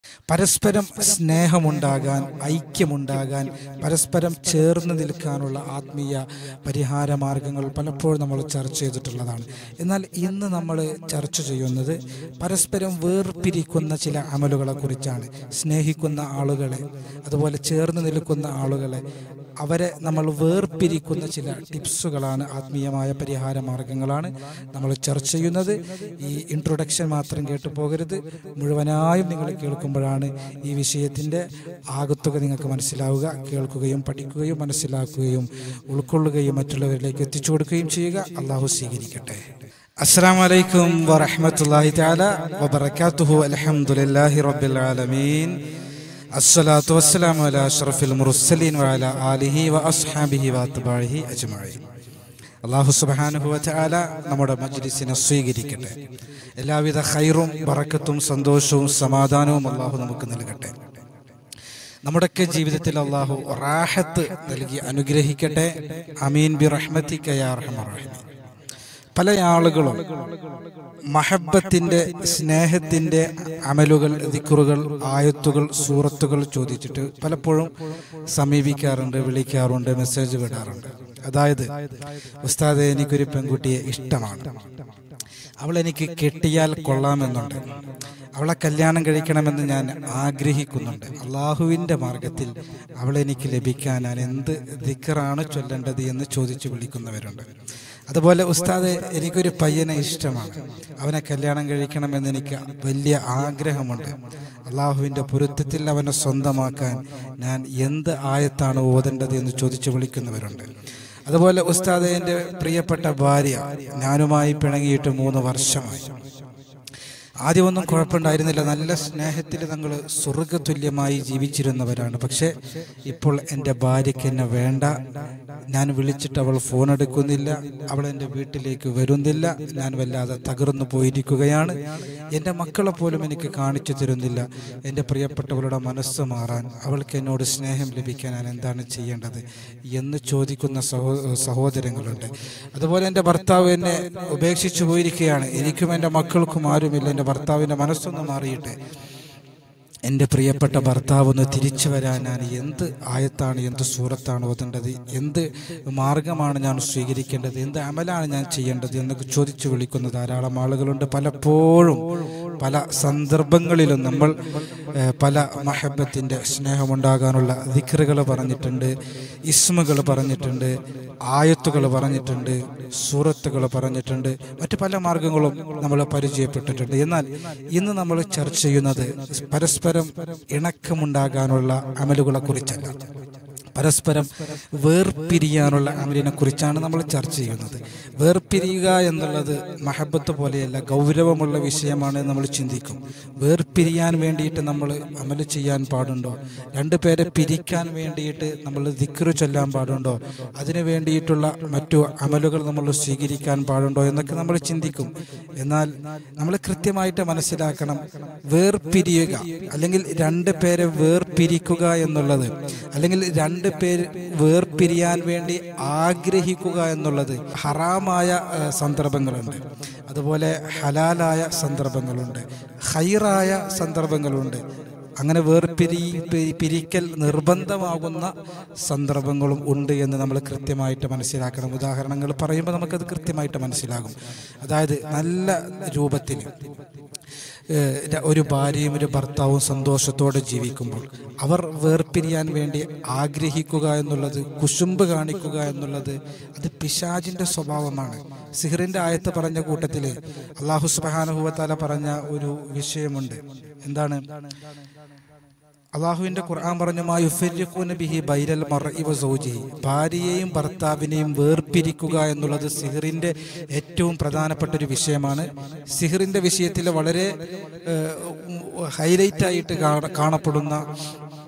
പരസ്പരം സ്നേഹമുണ്ടാകാൻ ഐക്യമുണ്ടാകാൻ പരസ്പരം ചേർന്ന് നിൽക്കാനുള്ള ആത്മീയ പരിഹാര മാർഗങ്ങൾ പലപ്പോഴും നമ്മൾ ചർച്ച ചെയ്തിട്ടുള്ളതാണ് എന്നാൽ ഇന്ന് നമ്മൾ ചർച്ച ചെയ്യുന്നത് പരസ്പരം വേർപിരിക്കുന്ന ചില അമലുകളെ കുറിച്ചാണ് സ്നേഹിക്കുന്ന ആളുകളെ അതുപോലെ ചേർന്ന് നിൽക്കുന്ന ആളുകളെ അവരെ നമ്മൾ വേർപിരിക്കുന്ന ചില ടിപ്സുകളാണ് ആത്മീയമായ പരിഹാര മാർഗങ്ങളാണ് നമ്മൾ ചർച്ച ചെയ്യുന്നത് ഈ ഇൻട്രൊഡക്ഷൻ മാത്രം കേട്ടു പോകരുത് മുഴുവനായും നിങ്ങൾ കേൾക്കുമ്പോഴാണ് ഈ വിഷയത്തിൻ്റെ ആകത്തുക നിങ്ങൾക്ക് മനസ്സിലാവുക കേൾക്കുകയും പഠിക്കുകയും മനസ്സിലാക്കുകയും ഉൾക്കൊള്ളുകയും മറ്റുള്ളവരിലേക്ക് എത്തിച്ചു കൊടുക്കുകയും ചെയ്യുക അള്ളാഹു സ്വീകരിക്കട്ടെ അസ്സാം വലൈക്കും വറഹമത്തല്ലാഹി താല വബർക്കാത്തുഹു അലഹമുല്ലാഹി റബ്ബിൽ ആലമീൻ അസ്സലാത്തു വസ്സലാമു അലാ അഷ്റഫിൽ മുർസലീൻ വഅലാ ആലിഹി വഅസ്ഹാബിഹി വഅത്ബാഇഹി അജ്മഈൻ അല്ലാഹു സുബ്ഹാനഹു വതആല നമ്മുടെ മജ്ലിസിനെ സ്വീകരിക്കട്ടെ എല്ലാവിധ ഖൈറും ബറക്കത്തും സന്തോഷവും സമാധാനവും അല്ലാഹു നമുക്ക് നൽകട്ടെ നമ്മുടെയൊക്കെ ജീവിതത്തിൽ അള്ളാഹു റാഹത്ത് നൽകി അനുഗ്രഹിക്കട്ടെ അമീൻ ബി റഹ്മത്തിക്ക യാ അർഹമർ റഹീമീൻ പല ആളുകളും മഹബത്തിന്റെ സ്നേഹത്തിന്റെ അമലുകൾ ദിക്കുറുകൾ ആയത്തുകൾ സൂറത്തുകൾ ചോദിച്ചിട്ട് പലപ്പോഴും സമീപിക്കാറുണ്ട് വിളിക്കാറുണ്ട് മെസ്സേജ് വിടാറുണ്ട് അതായത് ഉസ്താദെ എനിക്കൊരു പെൺകുട്ടിയെ ഇഷ്ടമാണ് അവൾ എനിക്ക് കെട്ടിയാൽ കൊള്ളാമെന്നുണ്ട് അവളെ കല്യാണം കഴിക്കണമെന്ന് ഞാൻ ആഗ്രഹിക്കുന്നുണ്ട് അള്ളാഹുവിൻ്റെ മാർഗത്തിൽ അവളെനിക്ക് ലഭിക്കാൻ ഞാൻ എന്ത് ദിക്കറാണ് ചൊല്ലേണ്ടത് എന്ന് ചോദിച്ചു വിളിക്കുന്നവരുണ്ട് അതുപോലെ ഉസ്താദ് എനിക്കൊരു പയ്യനെ ഇഷ്ടമാണ് അവനെ കല്യാണം കഴിക്കണമെന്ന് എനിക്ക് വലിയ ആഗ്രഹമുണ്ട് അള്ളാഹുവിൻ്റെ പൊരുത്തത്തിൽ അവനെ സ്വന്തമാക്കാൻ ഞാൻ എന്ത് ആയത്താണ് ഓതേണ്ടത് എന്ന് ചോദിച്ചു വിളിക്കുന്നവരുണ്ട് അതുപോലെ ഉസ്താദ് എൻ്റെ പ്രിയപ്പെട്ട ഭാര്യ ഞാനുമായി പിണങ്ങിയിട്ട് മൂന്ന് വർഷമായി ആദ്യമൊന്നും കുഴപ്പമുണ്ടായിരുന്നില്ല നല്ല സ്നേഹത്തിൽ ഞങ്ങൾ സ്വർഗതുല്യമായി ജീവിച്ചിരുന്നവരാണ് പക്ഷേ ഇപ്പോൾ എൻ്റെ ഭാര്യയ്ക്ക് എന്നെ വേണ്ട ഞാൻ വിളിച്ചിട്ട് അവൾ ഫോൺ എടുക്കുന്നില്ല അവൾ എൻ്റെ വീട്ടിലേക്ക് വരുന്നില്ല ഞാൻ വല്ലാതെ തകർന്നു പോയിരിക്കുകയാണ് എൻ്റെ മക്കളെ പോലും എനിക്ക് കാണിച്ചു തരുന്നില്ല എൻ്റെ പ്രിയപ്പെട്ടവളുടെ മനസ്സ് മാറാൻ അവൾക്ക് എന്നോട് സ്നേഹം ലഭിക്കാൻ ഞാൻ എന്താണ് ചെയ്യേണ്ടത് എന്ന് ചോദിക്കുന്ന സഹോ സഹോദരങ്ങളുണ്ട് അതുപോലെ എൻ്റെ ഭർത്താവ് എന്നെ ഉപേക്ഷിച്ചു പോയിരിക്കുകയാണ് എനിക്കും എൻ്റെ മക്കൾക്കും ആരുമില്ല എൻ്റെ ഭർത്താവിൻ്റെ മനസ്സൊന്ന് മാറിയിട്ട് എൻ്റെ പ്രിയപ്പെട്ട ഭർത്താവ് ഒന്ന് തിരിച്ചു വരാൻ ഞാൻ എന്ത് ആയത്താണ് എന്ത് സൂറത്താണ് ഓതേണ്ടത് എന്ത് മാർഗമാണ് ഞാൻ സ്വീകരിക്കേണ്ടത് എന്ത് അമലാണ് ഞാൻ ചെയ്യേണ്ടത് എന്നൊക്കെ ചോദിച്ചു വിളിക്കുന്ന ധാരാളം ആളുകളുണ്ട് പലപ്പോഴും പല സന്ദർഭങ്ങളിലും നമ്മൾ ഏഹ്, പല മഹബത്തിൻ്റെ സ്നേഹമുണ്ടാകാനുള്ള ദിക്റുകൾ പറഞ്ഞിട്ടുണ്ട് ഇസ്മുകൾ പറഞ്ഞിട്ടുണ്ട് ആയത്തുകൾ പറഞ്ഞിട്ടുണ്ട് സൂറത്തുകൾ പറഞ്ഞിട്ടുണ്ട് മറ്റു പല മാർഗങ്ങളും നമ്മൾ പരിചയപ്പെട്ടിട്ടുണ്ട് എന്നാൽ ഇന്ന് നമ്മൾ ചർച്ച ചെയ്യുന്നത് പരസ്പരം ഇണക്കമുണ്ടാകാനുള്ള അമലുകളെ കുറിച്ചല്ല പരസ്പരം വേർപിരിയാനുള്ള അമലിനെ കുറിച്ചാണ് നമ്മൾ ചർച്ച ചെയ്യുന്നത് വേർപിരിയുക എന്നുള്ളത് മഹബത്ത് പോലെയല്ല ഗൗരവമുള്ള വിഷയമാണ് എന്ന് നമ്മൾ ചിന്തിക്കും വേർപിരിയാൻ വേണ്ടിയിട്ട് നമ്മൾ അമല് ചെയ്യാൻ പാടുണ്ടോ രണ്ടു പേരെ പിരിക്കാൻ വേണ്ടിയിട്ട് നമ്മൾ ദിക്റ് ചൊല്ലാൻ പാടുണ്ടോ അതിനു വേണ്ടിയിട്ടുള്ള മറ്റു അമലുകൾ നമ്മൾ സ്വീകരിക്കാൻ പാടുണ്ടോ എന്നൊക്കെ നമ്മൾ ചിന്തിക്കും എന്നാൽ നമ്മൾ കൃത്യമായിട്ട് മനസ്സിലാക്കണം വേർപിരിയുക അല്ലെങ്കിൽ രണ്ട് പേരെ വേർപിരിക്കുക എന്നുള്ളത് അല്ലെങ്കിൽ രണ്ട് പേര് വേർപിരിയാൻ വേണ്ടി ആഗ്രഹിക്കുക എന്നുള്ളത് ഹറാമായ ആ, സന്ദർഭങ്ങളുണ്ട് അതുപോലെ ഹലാലായ സന്ദർഭങ്ങളുണ്ട് ഹൈറായ സന്ദർഭങ്ങളുണ്ട് അങ്ങനെ വേർപിരി പി- പിരിക്കൽ നിർബന്ധമാകുന്ന സന്ദർഭങ്ങളും ഉണ്ട് എന്ന് നമ്മൾ കൃത്യമായിട്ട് മനസ്സിലാക്കണം ഉദാഹരണങ്ങൾ പറയുമ്പോൾ നമുക്കത് കൃത്യമായിട്ട് മനസ്സിലാകും അതായത് നല്ല രൂപത്തിൽ ഏഹ്, ര- ഒരു ഭാര്യയും ഒരു ഭർത്താവും സന്തോഷത്തോടെ ജീവിക്കുമ്പോൾ അവർ വേർപിരിയാൻ വേണ്ടി ആഗ്രഹിക്കുക എന്നുള്ളത് കുശുമ്പ് കാണിക്കുക എന്നുള്ളത് അത് പിശാജിന്റെ സ്വഭാവമാണ് സിഹറിന്റെ ആയത്ത് പറഞ്ഞ കൂട്ടത്തിൽ അള്ളാഹു സുബാനുഹുവത്താല പറഞ്ഞ ഒരു വിഷയമുണ്ട് എന്താണ് അള്ളാഹുവിന്റെ ഖുർആൻ പറഞ്ഞു "മാ യുഫരിഖൂന ബിഹി ബൈനൽ മർഇ വ സൗജിഹി." ഭാര്യയെയും ഭർത്താവിനെയും വേർപിരിക്കുക എന്നുള്ളത് സിഹറിന്റെ ഏറ്റവും പ്രധാനപ്പെട്ട ഒരു വിഷയമാണ് സിഹറിന്റെ വിഷയത്തിൽ വളരെ ഹൈലൈറ്റ് ആയിട്ട് കാണ- കാണപ്പെടുന്ന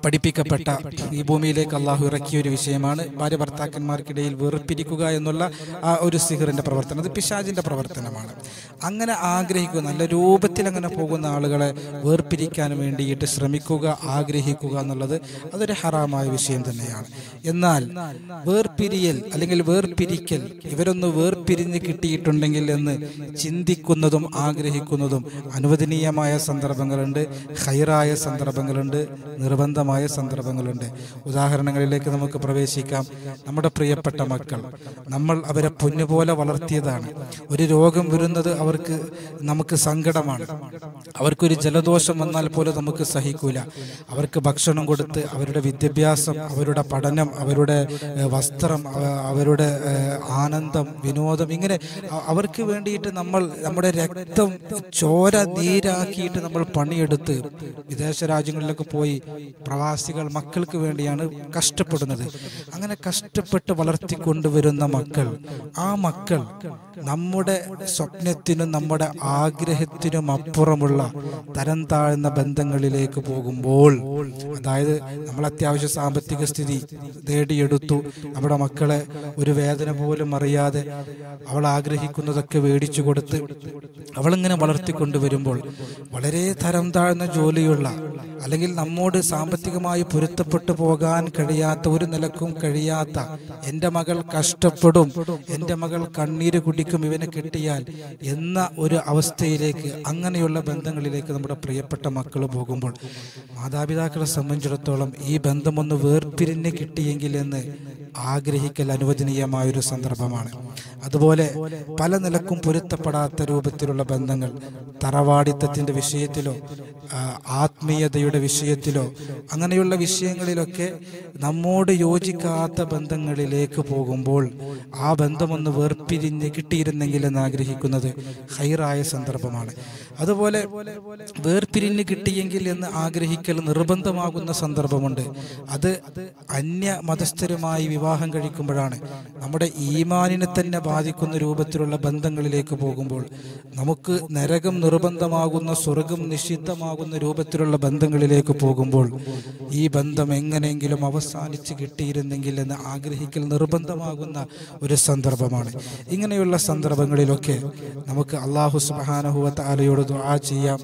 പഠിപ്പിക്കപ്പെട്ട ഈ ഭൂമിയിലേക്ക് അള്ളാഹു ഇറക്കിയ ഒരു വിഷയമാണ് ഭാര്യ ഭർത്താക്കന്മാർക്കിടയിൽ വെറുപ്പിരിക്കുക എന്നുള്ള ആ ഒരു സിഹറിന്റെ പ്രവർത്തനം അത് പിശാജിന്റെ പ്രവർത്തനമാണ് അങ്ങനെ ആഗ്രഹിക്കുക നല്ല രൂപത്തിൽ അങ്ങനെ പോകുന്ന ആളുകളെ വേർപിരിക്കാൻ വേണ്ടിയിട്ട് ശ്രമിക്കുക ആഗ്രഹിക്കുക എന്നുള്ളത് അതൊരു ഹറാമായ വിഷയം തന്നെയാണ് എന്നാൽ വേർപിരിയൽ അല്ലെങ്കിൽ വേർപിരിക്കൽ ഇവരൊന്ന് വേർപിരിഞ്ഞ് കിട്ടിയിട്ടുണ്ടെങ്കിൽ എന്ന് ചിന്തിക്കുന്നതും ആഗ്രഹിക്കുന്നതും അനുവദനീയമായ സന്ദർഭങ്ങളുണ്ട് ഹൈറായ സന്ദർഭങ്ങളുണ്ട് നിർബന്ധമായ സന്ദർഭങ്ങളുണ്ട് ഉദാഹരണങ്ങളിലേക്ക് നമുക്ക് പ്രവേശിക്കാം നമ്മുടെ പ്രിയപ്പെട്ട മക്കൾ നമ്മൾ അവരെ പൊന്നുപോലെ വളർത്തിയതാണ് ഒരു രോഗം വരുന്നത് അവർക്ക് നമുക്ക് സങ്കടമാണ് അവർക്കൊരു ജലദോഷം വന്നാൽ പോലും നമുക്ക് സഹിക്കൂല അവർക്ക് ഭക്ഷണം കൊടുത്ത് അവരുടെ വിദ്യാഭ്യാസം അവരുടെ പഠനം അവരുടെ ഏഹ്, വസ്ത്രം അവ- അവരുടെ ഏഹ്, ആനന്ദം വിനോദം ഇങ്ങനെ അ- അവർക്ക് വേണ്ടിയിട്ട് നമ്മൾ നമ്മുടെ രക്തം ചോര നീരാക്കിയിട്ട് നമ്മൾ പണിയെടുത്ത് വിദേശ രാജ്യങ്ങളിലൊക്കെ പോയി പ്രവാസികൾ മക്കൾക്ക് വേണ്ടിയാണ് കഷ്ടപ്പെടുന്നത് അങ്ങനെ കഷ്ടപ്പെട്ട് വളർത്തിക്കൊണ്ടുവരുന്ന മക്കൾ ആ മക്കൾ നമ്മുടെ സ്വപ്നത്തിനും നമ്മുടെ ആഗ്രഹത്തിനും അപ്പുറമുള്ള തരം താഴ്ന്ന ബന്ധങ്ങളിലേക്ക് പോകുമ്പോൾ അതായത് നമ്മൾ അത്യാവശ്യ സാമ്പത്തിക സ്ഥിതി നേടിയെടുത്തു നമ്മുടെ മക്കളെ ഒരു വേദന പോലും അറിയാതെ അവൾ ആഗ്രഹിക്കുന്നതൊക്കെ മേടിച്ചു കൊടുത്ത് അവളിങ്ങനെ വളർത്തിക്കൊണ്ടുവരുമ്പോൾ വളരെ തരം താഴ്ന്ന ജോലിയുള്ള അല്ലെങ്കിൽ നമ്മോട് സാമ്പത്തികമായി പൊരുത്തപ്പെട്ടു പോകാൻ കഴിയാത്ത ഒരു നിലക്കും കഴിയാത്ത എൻ്റെ മകൾ കഷ്ടപ്പെടും എൻ്റെ മകൾ കണ്ണീര് കുടിക്കും ഇവനെ കിട്ടിയാൽ എന്ന ഒരു അവസ്ഥയിലേക്ക് അങ്ങനെയുള്ള ബന്ധങ്ങളിലേക്ക് നമ്മുടെ പ്രിയപ്പെട്ട മക്കൾ പോകുമ്പോൾ മാതാപിതാക്കളെ സംബന്ധിച്ചിടത്തോളം ഈ ബന്ധമൊന്ന് വേർപിരിഞ്ഞ് കിട്ടിയെങ്കിൽ എന്ന് ആഗ്രഹിക്കൽ അനുവദനീയമായ ഒരു സന്ദർഭമാണ് അതുപോലെ പല നിലക്കും പൊരുത്തപ്പെടാത്ത രൂപത്തിലുള്ള ബന്ധങ്ങൾ തറവാടിത്തത്തിന്റെ വിഷയത്തിലോ ആ, ആത്മീയതയുടെ വിഷയത്തിലോ അങ്ങനെയുള്ള വിഷയങ്ങളിലൊക്കെ നമ്മോട് യോജിക്കാത്ത ബന്ധങ്ങളിലേക്ക് പോകുമ്പോൾ ആ ബന്ധമൊന്ന് വേർപിരിഞ്ഞ് കിട്ടിയിരുന്നെങ്കിൽ എന്ന് ആഗ്രഹിക്കുന്നത് ഹൈറായ സന്ദർഭമാണ് അതുപോലെ വേർപിരിഞ്ഞ് കിട്ടിയെങ്കിൽ എന്ന് ആഗ്രഹിക്കൽ നിർബന്ധമാകുന്ന സന്ദർഭമുണ്ട് അത് അന്യ മതസ്ഥരുമായി വിവാഹം കഴിക്കുമ്പോഴാണ് നമ്മുടെ ഈമാനിനെ തന്നെ ബാധിക്കുന്ന രൂപത്തിലുള്ള ബന്ധങ്ങളിലേക്ക് പോകുമ്പോൾ നമുക്ക് നരകം നിർബന്ധമാകുന്ന സ്വർഗം നിഷിദ്ധമാകുന്ന രൂപത്തിലുള്ള ബന്ധങ്ങളിലേക്ക് പോകുമ്പോൾ ഈ ബന്ധം എങ്ങനെയെങ്കിലും അവസാനിച്ച് കിട്ടിയിരുന്നെങ്കിൽ എന്ന് ആഗ്രഹിക്കൽ നിർബന്ധമാകുന്ന ഒരു സന്ദർഭമാണ് ഇങ്ങനെയുള്ള സന്ദർഭങ്ങളിലൊക്കെ നമുക്ക് അള്ളാഹു സുബാനഹുവത്ത് ആലയോട് ദുആ ചെയ്യാം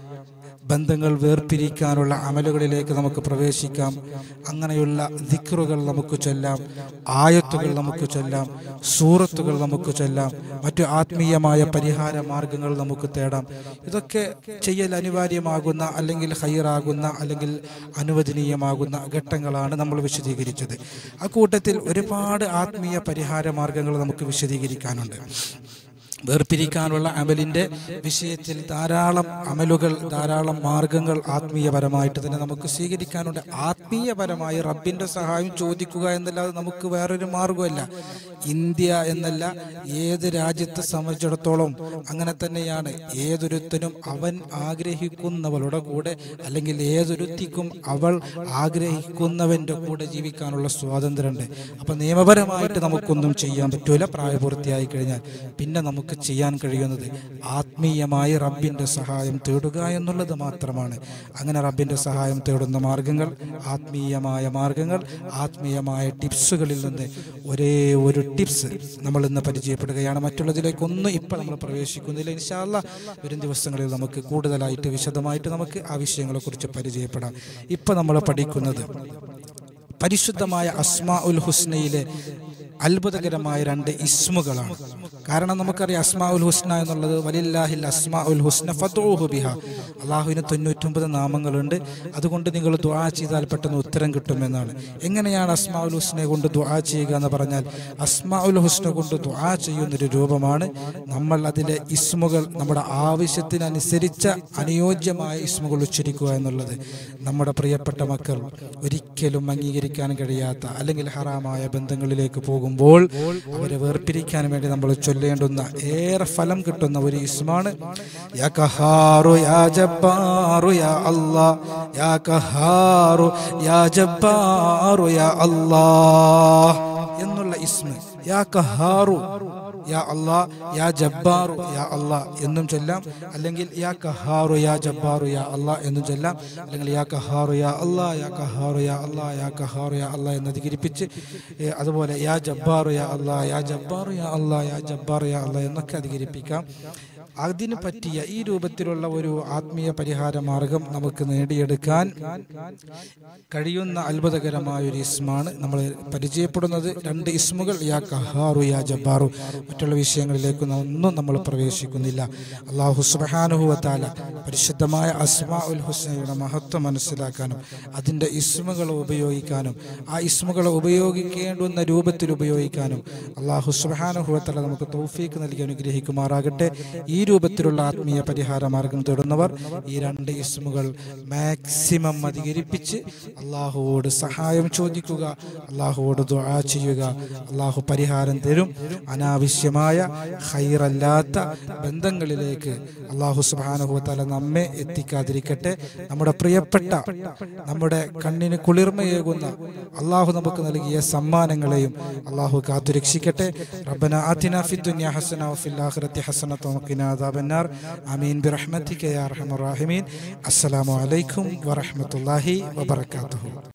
ബന്ധങ്ങൾ വേർപിരിക്കാനുള്ള അമലുകളിലേക്ക് നമുക്ക് പ്രവേശിക്കാം അങ്ങനെയുള്ള ദിക്റുകൾ നമുക്ക് ചൊല്ലാം ആയത്തുകൾ നമുക്ക് ചൊല്ലാം സൂറത്തുകൾ നമുക്ക് ചൊല്ലാം മറ്റു ആത്മീയമായ പരിഹാര മാർഗങ്ങൾ നമുക്ക് തേടാം ഇതൊക്കെ ചെയ്യൽ അനിവാര്യമാകുന്ന അല്ലെങ്കിൽ ഹൈറാകുന്ന അല്ലെങ്കിൽ അനുവദനീയമാകുന്ന ഘട്ടങ്ങളാണ് നമ്മൾ വിശദീകരിച്ചത് ആ കൂട്ടത്തിൽ ഒരുപാട് ആത്മീയ പരിഹാര മാർഗങ്ങൾ നമുക്ക് വിശദീകരിക്കാനുണ്ട് വേർപിരിക്കാനുള്ള അമലിന്റെ വിഷയത്തിൽ ധാരാളം അമലുകൾ ധാരാളം മാർഗങ്ങൾ ആത്മീയപരമായിട്ട് തന്നെ നമുക്ക് സ്വീകരിക്കാനുണ്ട് ആത്മീയപരമായി റബ്ബിന്റെ സഹായം ചോദിക്കുക എന്നല്ലാതെ നമുക്ക് വേറൊരു മാർഗമല്ല ഇന്ത്യ എന്നല്ല ഏത് രാജ്യത്തെ സംബന്ധിച്ചിടത്തോളം അങ്ങനെ തന്നെയാണ് ഏതൊരുത്തനും അവൻ ആഗ്രഹിക്കുന്നവളുടെ കൂടെ അല്ലെങ്കിൽ ഏതൊരുത്തിക്കും അവൾ ആഗ്രഹിക്കുന്നവന്റെ കൂടെ ജീവിക്കാനുള്ള സ്വാതന്ത്ര്യമുണ്ട് അപ്പൊ നിയമപരമായിട്ട് നമുക്കൊന്നും ചെയ്യാൻ പറ്റൂല പ്രായപൂർത്തിയായി കഴിഞ്ഞാൽ പിന്നെ നമുക്ക് ചെയ്യാൻ കഴിയുന്നത് ആത്മീയമായി റബ്ബിന്റെ സഹായം തേടുക എന്നുള്ളത് മാത്രമാണ് അങ്ങനെ റബ്ബിന്റെ സഹായം തേടുന്ന മാർഗങ്ങൾ ആത്മീയമായ മാർഗങ്ങൾ ആത്മീയമായ ടിപ്സുകളിൽ നിന്ന് ഒരേ ഒരു ടിപ്സ് നമ്മൾ ഇന്ന് പരിചയപ്പെടുകയാണ് മറ്റുള്ളതിലേക്കൊന്നും ഇപ്പം നമ്മൾ പ്രവേശിക്കുന്നില്ല ഇൻഷാല്ല വരും ദിവസങ്ങളിൽ നമുക്ക് കൂടുതലായിട്ട് വിശദമായിട്ട് നമുക്ക് ആ വിഷയങ്ങളെ കുറിച്ച് പരിചയപ്പെടാം ഇപ്പം നമ്മൾ പഠിക്കുന്നത് പരിശുദ്ധമായ അസ്മാ ഉൽ ഹുസ്നയിലെ അത്ഭുതകരമായ രണ്ട് ഇസ്മുകളാണ് കാരണം നമുക്കറിയാം അസ്മാ ഉൽ ഹുസ്ന എന്നുള്ളത് വലില്ലാഹിൽ അസ്മാ ഉൽ ഹുസ്ന ഫദ്ഊഹു ബിഹ അള്ളാഹുവിന് തൊണ്ണൂറ്റൊമ്പത് നാമങ്ങളുണ്ട് അതുകൊണ്ട് നിങ്ങൾ ദുആ ചെയ്താൽ പെട്ടെന്ന് ഉത്തരം കിട്ടുമെന്നാണ് എങ്ങനെയാണ് അസ്മാ ഉൽ ഹുസ്നയെ കൊണ്ട് ദുആ ചെയ്യുക എന്ന് പറഞ്ഞാൽ അസ്മാ ഉൽ ഹുസ്ന കൊണ്ട് ദുആ ചെയ്യുന്നൊരു രൂപമാണ് നമ്മൾ അതിലെ ഇസ്മുകൾ നമ്മുടെ ആവശ്യത്തിനനുസരിച്ച അനുയോജ്യമായ ഇസ്മുകൾ ഉച്ചരിക്കുക എന്നുള്ളത് നമ്മുടെ പ്രിയപ്പെട്ട മക്കൾ ഒരിക്കലും അംഗീകരിക്കാൻ കഴിയാത്ത അല്ലെങ്കിൽ ഹറാമായ ബന്ധങ്ങളിലേക്ക് പോകുമ്പോൾ അവരെ വേർപിരിക്കാൻ വേണ്ടി നമ്മൾ ചൊല്ലേണ്ടുന്ന ഏറെ ഫലം കിട്ടുന്ന ഒരു ഇസ്മാണ് യാ കഹാറു യാ ജബ്ബാറു യാ അല്ലാ യാ കഹാറു യാ ജബ്ബാറു യാ അല്ലാ എന്നുള്ള ഇസ്മ യാ കഹാറു യാ അള്ളാ യാ ജബ്ബാറു യാ അള്ളാ എന്നും ചൊല്ലാം അല്ലെങ്കിൽ യാ കഹാറു യാ ജബ്ബാറു യാ അള്ളാ എന്നും ചൊല്ലാം അല്ലെങ്കിൽ യാ കഹാറു യാ അള്ളാ യാ കഹാറു യാ അള്ളാ യാ കഹാറു യാ അള്ളാ എന്ന് അധികരിപ്പിച്ച് ഏ, അതുപോലെ യാ ജബ്ബാറു യാ അള്ളാ യാ ജബ്ബാറു യാ അള്ളാ യാ ജബ്ബാറു യാ അള്ളാ എന്നൊക്കെ അധികരിപ്പിക്കാം അതിന് പറ്റിയ ഈ രൂപത്തിലുള്ള ഒരു ആത്മീയ പരിഹാര മാർഗം നമുക്ക് നേടിയെടുക്കാൻ കഴിയുന്ന അത്ഭുതകരമായ ഒരു ഇസ്മാണ് നമ്മൾ പരിചയപ്പെടുന്നത് രണ്ട് ഇസ്മുകൾ യാ കഹാറു യാ ജബ്ബാറു മറ്റുള്ള വിഷയങ്ങളിലേക്ക് ഒന്നും നമ്മൾ പ്രവേശിക്കുന്നില്ല അള്ളാഹു സുബാനുഹുവത്താല പരിശുദ്ധമായ അസ്മാ ഉൽ ഹുസ്നയുടെ മഹത്വം മനസ്സിലാക്കാനും അതിൻ്റെ ഇസ്മുകൾ ഉപയോഗിക്കാനും ആ ഇസ്മുകൾ ഉപയോഗിക്കേണ്ടുന്ന രൂപത്തിൽ ഉപയോഗിക്കാനും അള്ളാഹു സുബാനുഹുവത്താല നമുക്ക് തൗഫീക്ക് നൽകി അനുഗ്രഹിക്കുമാറാകട്ടെ ഈ രൂപത്തിലുള്ള ആത്മീയ പരിഹാര മാർഗം തേടുന്നവർ ഈ രണ്ട് ഇസ്മുകൾ മാക്സിമം അധികരിപ്പിച്ച് അള്ളാഹുവോട് സഹായം ചോദിക്കുക അള്ളാഹുവോട് ദുആ ചെയ്യുക അള്ളാഹു പരിഹാരം തരും അനാവശ്യമായ ഹൈറല്ലാത്ത ബന്ധങ്ങളിലേക്ക് അള്ളാഹു സുബാനുഭവത്തല നമ്മെ എത്തിക്കാതിരിക്കട്ടെ നമ്മുടെ പ്രിയപ്പെട്ട നമ്മുടെ കണ്ണിന് കുളിർമയേകുന്ന അള്ളാഹു നമുക്ക് നൽകിയ സമ്മാനങ്ങളെയും അള്ളാഹു കാത്തുരക്ഷിക്കട്ടെ റബ്ബന ആതിന ഫി ദുനിയ ഹസന വഫിൽ ആഖിറതി ഹസനത വഖിന അദാബന്നാർ ആമീൻ ബിറഹ്മതിക യാ അർഹമർ റഹീമീൻ അസ്സലാമു അലൈക്കും വറഹ്മത്തുള്ളാഹി വബറകാതുഹു